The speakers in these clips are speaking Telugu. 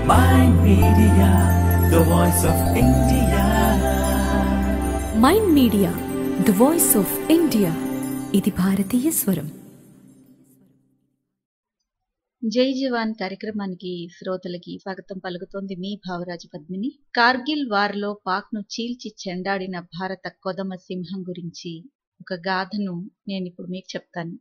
Mind Media, the voice of India. Mind media the voice of India ఇది భారతీయ స్వరం జై జవాన్ కార్యక్రమానికి శ్రోతలకి స్వాగతం పలుకుతోంది మీ భావరాజు పద్మిని కార్గిల్ వార్లో పాక్ను చీల్చి చెండాడిన భారత కొదమ సింహం గురించి ఒక గాథను నేను ఇప్పుడు మీకు చెప్తాను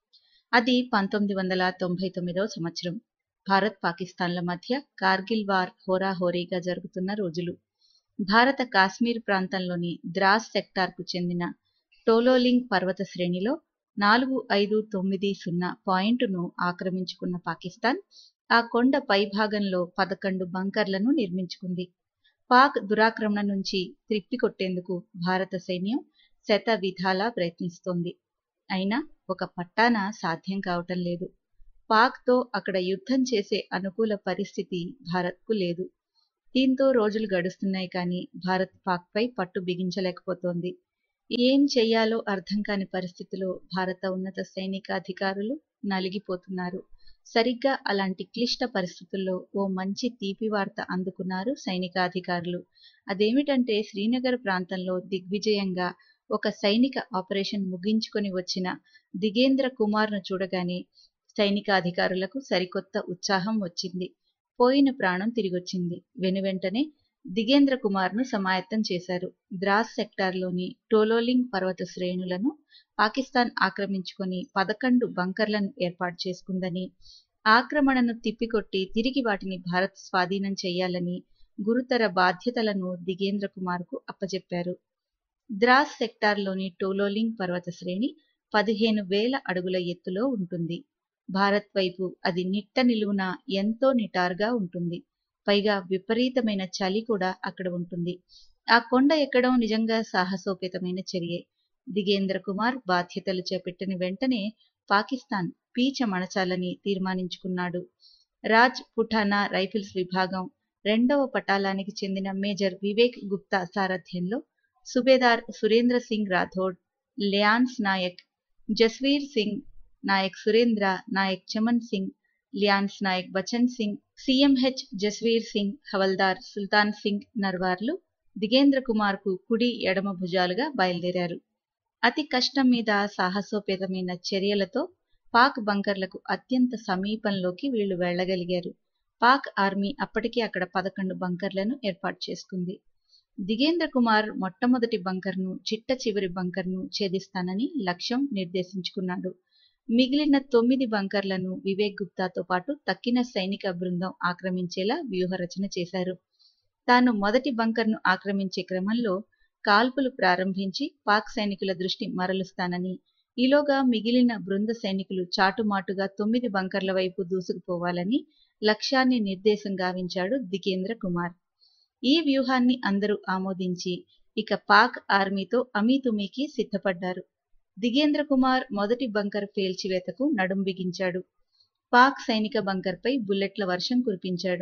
అది పంతొమ్మిది వందల తొంభై తొమ్మిదవ సంవత్సరం భారత్ పాకిస్తాన్ల మధ్య కార్గిల్ వార్ హోరాహోరీగా జరుగుతున్న రోజులు భారత కాశ్మీర్ ప్రాంతంలోని ద్రాస్ సెక్టార్కు చెందిన టోలోలింగ్ పర్వత శ్రేణిలో నాలుగు ఐదు తొమ్మిది సున్నా పాయింట్ను ఆక్రమించుకున్న పాకిస్తాన్ ఆ కొండ పైభాగంలో పదకొండు బంకర్లను నిర్మించుకుంది పాక్ దురాక్రమణ నుంచి త్రిప్పికొట్టేందుకు భారత సైన్యం శత విధాలా ప్రయత్నిస్తోంది అయినా ఒక పట్టాన సాధ్యం కావటం లేదు పాక్తో అక్కడ యుద్ధం చేసే అనుకూల పరిస్థితి భారత్కు లేదు దీంతో రోజులు గడుస్తున్నాయి కానీ భారత్ పాక్పై పట్టు బిగించలేకపోతోంది ఏం చెయ్యాలో అర్థం కాని పరిస్థితిలో భారత ఉన్నత సైనికాధికారులు నలిగిపోతున్నారు సరిగ్గా అలాంటి క్లిష్ట పరిస్థితుల్లో ఓ మంచి తీపి వార్త అందుకున్నారు సైనికాధికారులు అదేమిటంటే శ్రీనగర్ ప్రాంతంలో దిగ్విజయంగా ఒక సైనిక ఆపరేషన్ ముగించుకొని వచ్చిన దిగేంద్ర కుమార్ను చూడగానే సైనికాధికారులకు సరికొత్త ఉత్సాహం వచ్చింది పోయిన ప్రాణం తిరిగొచ్చింది వెనువెంటనే దిగేంద్ర కుమార్ను సమాయత్తం చేశారు ద్రాస్ సెక్టార్లోని టోలోలింగ్ పర్వత శ్రేణులను పాకిస్తాన్ ఆక్రమించుకొని పదకొండు బంకర్లను ఏర్పాటు చేసుకుందని ఆక్రమణను తిప్పికొట్టి తిరిగి వాటిని భారత్ స్వాధీనం చేయాలని గురుతర బాధ్యతలను దిగేంద్ర కుమార్కు అప్పజెప్పారు ద్రాస్ సెక్టార్లోని టోలోలింగ్ పర్వత శ్రేణి పదిహేను వేల అడుగుల ఎత్తులో ఉంటుంది భారత్ వైపు అది నిట్ట నిలువున ఎంతో నిటారుగా ఉంటుంది పైగా విపరీతమైన చలి కూడా అక్కడ ఉంటుంది ఆ కొండ ఎక్కడం నిజంగా సాహసోపేతమైన చర్యే దిగేంద్ర కుమార్ బాధ్యతలు చేపట్టిన వెంటనే పాకిస్తాన్ పీచ మణచాలని తీర్మానించుకున్నాడు రాజ్ పుఠానా రైఫిల్స్ విభాగం రెండవ పటాలానికి చెందిన మేజర్ వివేక్ గుప్తా సారథ్యంలో subedar Surendra Singh Rathod lance naik Jasvir Singh naik Surendra naik Chaman Singh lance naik Bachan Singh CHM Jasvir Singh havildar Sultan Singh నర్వార్లు దిగేంద్ర కుమార్కు కుడి ఎడమ భుజాలుగా బయలుదేరారు అతి కష్టం మీద సాహసోపేతమైన చర్యలతో పాక్ బంకర్లకు అత్యంత సమీపంలోకి వీళ్లు వెళ్లగలిగారు పాక్ ఆర్మీ అప్పటికే అక్కడ పదకొండు బంకర్లను ఏర్పాటు చేసుకుంది దిగేంద్ర కుమార్ మొట్టమొదటి బంకర్ను చిట్ట చివరి బంకర్ను ఛేదిస్తానని లక్ష్యం నిర్దేశించుకున్నాడు మిగిలిన తొమ్మిది బంకర్లను వివేక్ గుప్తాతో పాటు తక్కిన సైనిక బృందం ఆక్రమించేలా వ్యూహరచన చేశారు తాను మొదటి బంకర్ను ఆక్రమించే క్రమంలో కాల్పులు ప్రారంభించి పాక్ సైనికుల దృష్టి మరలుస్తానని ఈలోగా మిగిలిన బృంద సైనికులు చాటుమాటుగా తొమ్మిది బంకర్ల వైపు దూసుకుపోవాలని లక్ష్యాన్ని నిర్దేశం గావించాడు దిగేంద్ర కుమార్ ఈ వ్యూహాన్ని అందరూ ఆమోదించి ఇక పాక్ ఆర్మీతో అమీతుమీకి సిద్ధపడ్డారు దిగేంద్ర కుమార్ మొదటి బంకర్ పేల్చివేతకు నడుం బిగించాడు పాక్ సైనిక బంకర్పై బుల్లెట్ల వర్షం కురిపించాడు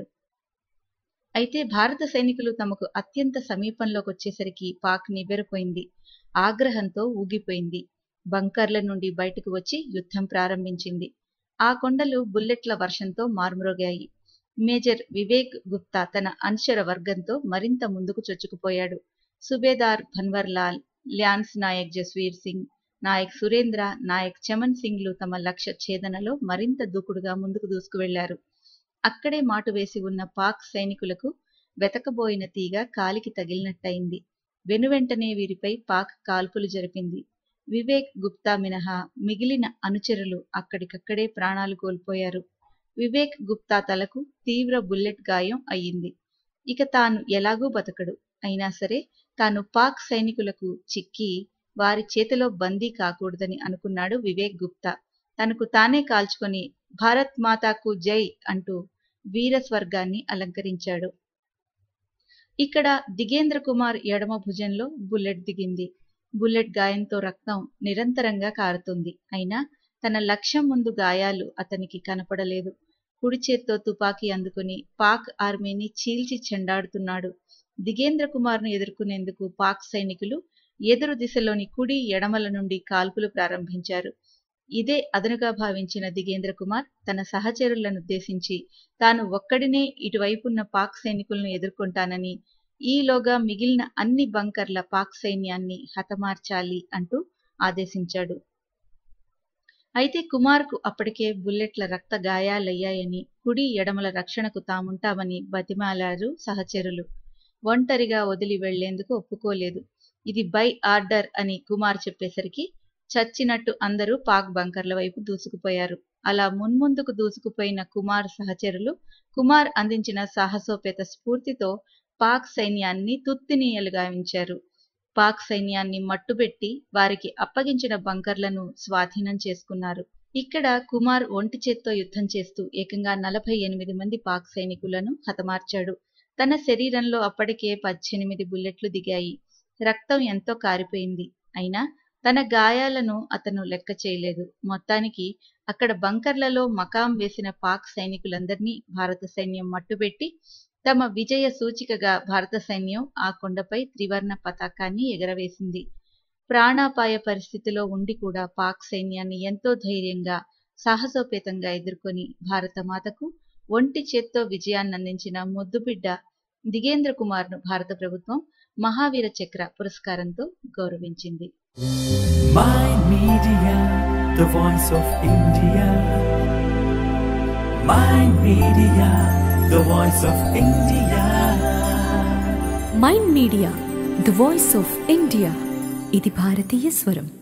అయితే భారత సైనికులు తమకు అత్యంత సమీపంలోకి వచ్చేసరికి పాక్ నివ్వెరపోయింది ఆగ్రహంతో ఊగిపోయింది బంకర్ల నుండి బయటకు వచ్చి యుద్ధం ప్రారంభించింది ఆ కొండలు బుల్లెట్ల వర్షంతో మార్మురోగాయి మేజర్ వివేక్ గుప్తా తన అనుచర వర్గంతో మరింత ముందుకు చొచ్చుకుపోయాడు సుబేదార్ భన్వర్లాల్ ల్యాన్స్ నాయక్ జస్వీర్ సింగ్ నాయక్ సురేంద్ర నాయక్ చమన్ సింగ్లు తమ లక్ష్య ఛేదనలో మరింత దూకుడుగా ముందుకు దూసుకువెళ్లారు అక్కడే మాటు వేసి ఉన్న పాక్ సైనికులకు వెతకబోయిన తీగ కాలికి తగిలినట్టయింది వెనువెంటనే వీరిపై పాక్ కాల్పులు జరిపింది వివేక్ గుప్తా మినహా మిగిలిన అనుచరులు అక్కడికక్కడే ప్రాణాలు కోల్పోయారు వివేక్ గుప్తా తలకు తీవ్ర బుల్లెట్ గాయం అయ్యింది ఇక తాను ఎలాగూ బతకడు అయినా సరే తాను పాక్ సైనికులకు చిక్కి వారి చేతిలో బందీ కాకూడదని అనుకున్నాడు వివేక్ గుప్తా తనకు తానే కాల్చుకొని భారత్ మాతాకు జై అంటూ వీర స్వర్గాన్ని అలంకరించాడు ఇక్కడ దిగేంద్ర కుమార్ ఎడమ భుజంలో బుల్లెట్ దిగింది బుల్లెట్ గాయంతో రక్తం నిరంతరంగా కారుతుంది అయినా తన లక్ష్యం ముందు గాయాలు అతనికి కనపడలేదు కుడి చేత్తో తుపాకీ అందుకుని పాక్ ఆర్మీని చీల్చి చెండాడుతున్నాడు దిగేంద్ర కుమార్ను ఎదుర్కొనేందుకు పాక్ సైనికులు ఎదురు దిశలోని కుడి ఎడమల నుండి కాల్పులు ప్రారంభించారు ఇదే అదనుగా భావించిన దిగేంద్ర కుమార్ తన సహచరులను ఉద్దేశించి తాను ఒక్కడినే ఇటువైపున్న పాక్ సైనికులను ఎదుర్కొంటానని ఈలోగా మిగిలిన అన్ని బంకర్ల పాక్ సైన్యాన్ని హతమార్చాలి అంటూ ఆదేశించాడు అయితే కుమార్కు అప్పటికే బుల్లెట్ల రక్త గాయాలయ్యాయని కుడి ఎడమల రక్షణకు తాముంటామని బతిమాలారు సహచరులు ఒంటరిగా వదిలి వెళ్లేందుకు ఒప్పుకోలేదు ఇది బై ఆర్డర్ అని కుమార్ చెప్పేసరికి చచ్చినట్టు అందరూ పాక్ బంకర్ల వైపు దూసుకుపోయారు అలా మున్ముందుకు దూసుకుపోయిన కుమార్ సహచరులు కుమార్ అందించిన సాహసోపేత స్ఫూర్తితో పాక్ సైన్యాన్ని తుత్తినీయలు గావించారు పాక్ సైన్యాన్ని మట్టుబెట్టి వారికి అప్పగించిన బంకర్లను స్వాధీనం చేసుకున్నారు ఇక్కడ కుమార్ ఒంటి చేత్తో యుద్ధం చేస్తూ ఏకంగా నలభై ఎనిమిది మంది పాక్ సైనికులను హతమార్చాడు తన శరీరంలో అప్పటికే పద్దెనిమిది బుల్లెట్లు దిగాయి రక్తం ఎంతో కారిపోయింది అయినా తన గాయాలను అతను లెక్క చేయలేదు మొత్తానికి అక్కడ బంకర్లలో మకాం వేసిన పాక్ సైనికులందరినీ భారత సైన్యం మట్టుబెట్టి తమ విజయ సూచికగా భారత సైన్యం ఆ కొండపై త్రివర్ణ పతాకాన్ని ఎగరవేసింది ప్రాణాపాయ పరిస్థితిలో ఉండి కూడా పాక్ సైన్యాన్ని ఎంతో ధైర్యంగా సాహసోపేతంగా ఎదుర్కొని భారత మాతకు ఒంటి చేత్తో విజయాన్ని అందించిన ముద్దుబిడ్డ దిగేంద్ర కుమార్ను భారత ప్రభుత్వం మహావీర చక్ర పురస్కారంతో గౌరవించింది My Media, the voice of India. My Media, the voice of India. Mind media the voice of India ఇది భారతీయ స్వరం